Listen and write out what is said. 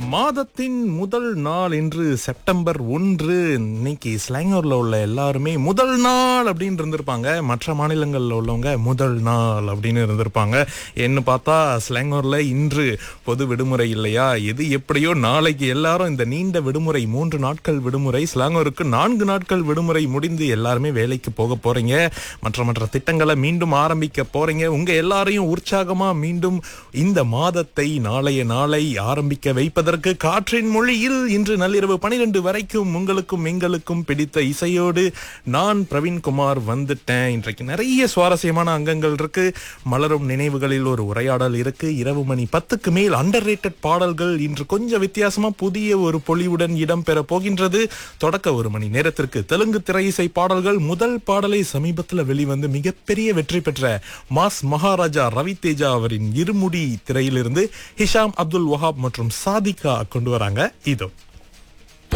மாதத்தின் முதல் நாள் இன்று செப்டம்பர் ஒன்று இன்னைக்கு ஸ்லாங்கூர்ல உள்ள எல்லாருமே முதல் நாள் அப்படின்னு இருந்திருப்பாங்க மற்ற மாநிலங்கள்ல உள்ளவங்க முதல் நாள் அப்படின்னு இருந்திருப்பாங்க என்ன பார்த்தா ஸ்லாங்கூர்ல இன்று பொது விடுமுறை இல்லையா எது எப்படியோ நாளைக்கு எல்லாரும் இந்த நீண்ட விடுமுறை மூன்று நாட்கள் விடுமுறை ஸ்லாங்கூருக்கு நான்கு நாட்கள் விடுமுறை முடிந்து எல்லாருமே வேலைக்கு போக போறீங்க மற்ற மற்ற திட்டங்களை மீண்டும் ஆரம்பிக்க போறீங்க உங்க எல்லாரையும் உற்சாகமா மீண்டும் இந்த மாதத்தை நாளைய நாளை ஆரம்பிக்க வைப்பதற்கு காற்றின் மொழியில் இன்று நள்ளிரவு பனிரெண்டு வரைக்கும் உங்களுக்கும் எங்களுக்கும் பிடித்த இசையோடு நான் பிரவீன்குமார் வந்துட்டேன் இன்றைக்கு நிறைய சுவாரஸ்யமான அங்கங்கள் இருக்கு மலரும் நினைவுகளில் ஒரு உரையாடல் இருக்கு இரவு மணி பத்துக்கு மேல் அண்டர் பாடல்கள் இன்று கொஞ்சம் வித்தியாசமா புதிய ஒரு பொலிவுடன் இடம்பெற போகின்றது தொடக்க ஒரு மணி நேரத்திற்கு தெலுங்கு திரையிசை பாடல்கள் முதல் பாடலை சமீபத்தில் வெளிவந்து மிகப்பெரிய வெற்றி பெற்ற மாஸ் மகாராஜா ரவி தேஜா அவரின் இருமுடி திரையிலிருந்து ஹிஷாம் அப்துல் வஹாப் மற்றும் சாதிகா கொண்டு வராங்க இதோ